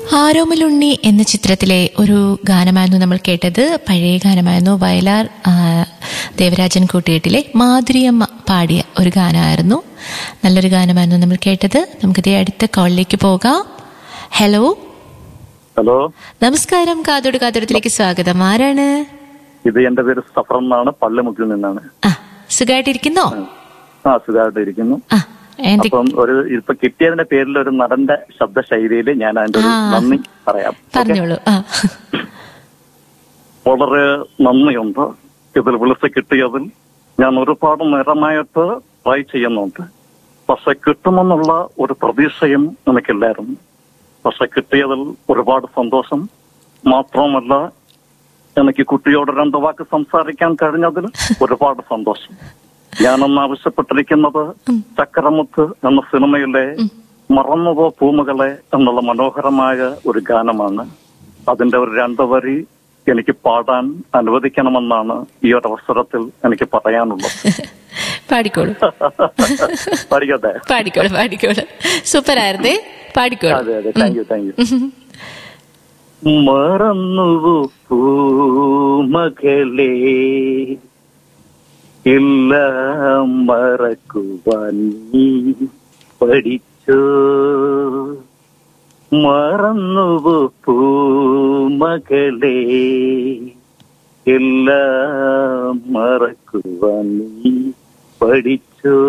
ആരോമലുണ്ണി എന്ന ചിത്രത്തിലെ ഒരു ഗാനമായിരുന്നു നമ്മൾ കേട്ടത് പഴയ ഗാനമായിരുന്നു വയലാർ ആ, ദേവരാജൻ കൂട്ടുകെട്ടിലെ മാധുരിയമ്മ പാടിയ ഒരു ഗാനമായിരുന്നു നല്ലൊരു ഗാനമായിരുന്നു നമ്മൾ കേട്ടത് നമുക്കിതേ അടുത്ത കോളിലേക്ക് പോകാം ഹലോ ഹലോ നമസ്കാരം കാതോട് കാതോടത്തിലേക്ക് സ്വാഗതം ആരാണ് ഇത് എന്റെ പേര് സഫർ എന്നാണ് പള്ളിമുക്കിൽ നിന്നാണ് ആ സുഖമായിട്ടിരിക്കുന്നോ ആ സുഖമായിട്ട് ഇരിക്കുന്നു ആ എന്ത് അപ്പം ഒരു ഇപ്പൊ കിട്ടിയതിന്റെ പേരിൽ ഒരു നടന്റെ ശബ്ദ ശൈലിയിൽ ഞാൻ അതിന്റെ ഒരു ആ. നന്ദി പറയാം ഓക്കേ? പറഞ്ഞോളൂ ആ വളരെ നന്ദിയുണ്ട് ഇതിൽ വിളിച്ച് കിട്ടിയതിൽ ഞാൻ ഒരുപാട് നേരമായിട്ട് ട്രൈ ചെയ്യുന്നുണ്ട് പക്ഷെ കിട്ടുമെന്നുള്ള ഒരു പ്രതീക്ഷയും എനിക്കില്ലായിരുന്നു പക്ഷെ കിട്ടിയതിൽ ഒരുപാട് സന്തോഷം മാത്രമല്ല എനിക്ക് കുട്ടിയോട് രണ്ട് വാക്ക് സംസാരിക്കാൻ കഴിഞ്ഞതിൽ ഒരുപാട് സന്തോഷം ഞാനന്ന് ആവശ്യപ്പെട്ടിരിക്കുന്നത് ചക്രമുത്ത് എന്ന സിനിമയിലെ മറന്നുപോ പൂമുകളെ എന്നുള്ള മനോഹരമായ ഒരു ഗാനമാണ് അതിന്റെ ഒരു രണ്ടു വരി എനിക്ക് പാടാൻ അനുവദിക്കണമെന്നാണ് ഈ ഒരു അവസരത്തിൽ എനിക്ക് പറയാനുള്ളത് പാടിക്കോളൂ പഠിക്കട്ടെ പാടിക്കോളൂ പാടിക്കോളൂ സൂപ്പർ ആയിരുന്നേ പാടിക്കോളൂ അതെ അതെ താങ്ക് യു താങ്ക് യു മറന്നുവോ പൂമകളെ ഇല്ല മറക്കുവാൻ നീ പഠിച്ചോ മറന്നുവോ പൂമകളെ എല്ലാം മറക്കുവാൻ നീ പഠിച്ചോ